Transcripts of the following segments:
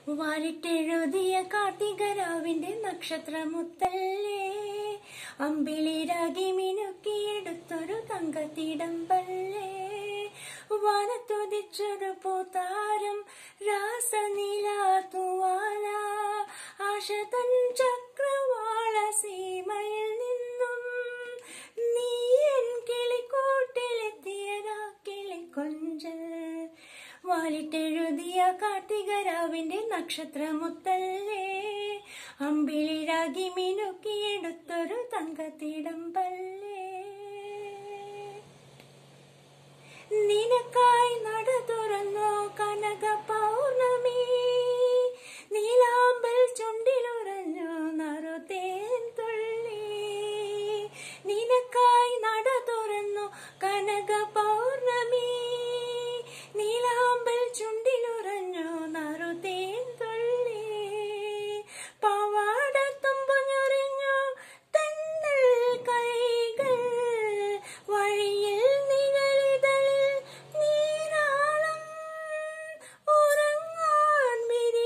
വാലിട്ടെഴുതിയ കാർത്തികരാവിന്റെ നക്ഷത്രമുത്തല്ലേ അമ്പിളിരാഗി മിനുക്കിയെടുത്തൊരു തങ്കത്തിടമ്പല്ലേ വാനത്തുതിച്ചൊരു പൂത്താരം രാസനിലാത്തുവാല ആശതൻ ചക്രവാള സീമയിൽ നിന്നും നീ എൻ കിളിക്കൂട്ടിലെത്തിയതാ കിളിക്കൊഞ്ചൽ വാലിട്ടെഴുതിയ കാർത്തികരാവിന്റെ നക്ഷത്രമുത്തല്ലേ അമ്പിളിരാഗി മിനുക്കിയെടുത്തൊരു തങ്കത്തിടമ്പല്ലേ നിനക്കായി നട തുറന്നോ കനക പൗർണമി നീലാമ്പൽ ചുണ്ടിലുറഞ്ഞു നറുതേൻ തുള്ളി നിനക്കായി നട തുറന്നു കനക പൗർണമി നീലാമ്പൽ ചുണ്ടിലുറഞ്ഞു നറുതേൻ തുള്ളി പാവാടത്തുമ്പുഞ്ഞൊറിഞ്ഞു തന്നൽ കൈകൾ വഴിയിൽ നിഴലിതളിൽ നീരാളം ഉറങ്ങാൻ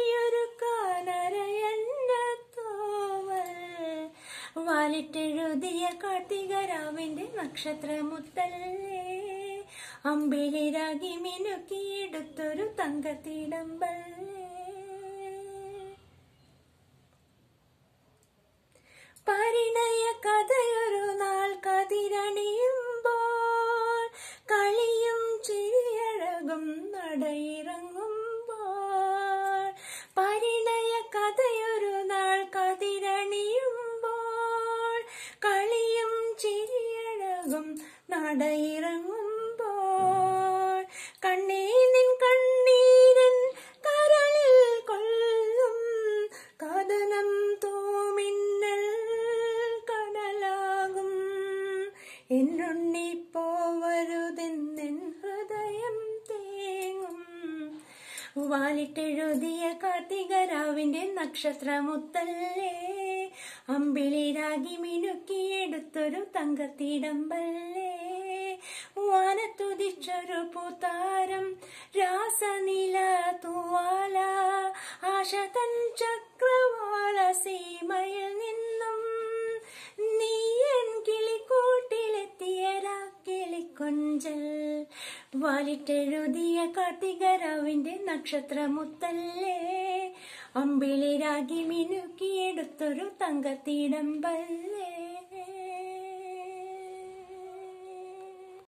മിരിയൊരുക്കാനരയന്നത്തോവൽ വാലിട്ടെഴുതിയ കാർത്തികരാവിന്റെ നക്ഷത്രമുത്തല്ലേ അമ്പിളിരാഗി മിനുക്കിയെടുത്തൊരു തങ്കത്തിടമ്പല്ലേ പരിണയ കഥയൊരു നാൾ കതിരണിയുമ്പോൾ കളിയും ചിരിയഴകും നടയിറങ്ങുമ്പോൾ പരിണയ കഥയൊരു നാൾ കതിരണിയുമ്പോൾ കളിയും ചിരിയഴകും നടയിറങ്ങുമ്പോൾ കണ്ണേ നിൻ കണ്ണീരൻ കരളിൽ കൊള്ളും കഥനം തോമിന്നൽ കടലാകും എന്നുണ്ണി പോവരുതെന്നെൻ ഹൃദയം തേങ്ങും വാലിട്ടെഴുതിയ കാർത്തികരാവിന്റെ നക്ഷത്രമുത്തല്ലേ അമ്പിളിരാഗി മിനുക്കിയെടുത്തൊരു തങ്കത്തിടമ്പല്ലേ വാനത്തുതിച്ചൊരു പൂത്താരം രാസനില തൂവാല ആശതൻ ചക്രവാള സീമയിൽ നിന്നും നീ എൻ കിളിക്കൂട്ടിലെത്തിയരാ കിളിക്കൊഞ്ചൽ വാലിട്ടെഴുതിയ കാർത്തികരാവിന്റെ നക്ഷത്രമുത്തല്ലേ അമ്പിളിരാഗി മിനുക്കിയെടുത്തൊരു തങ്കത്തിടമ്പല്ലേ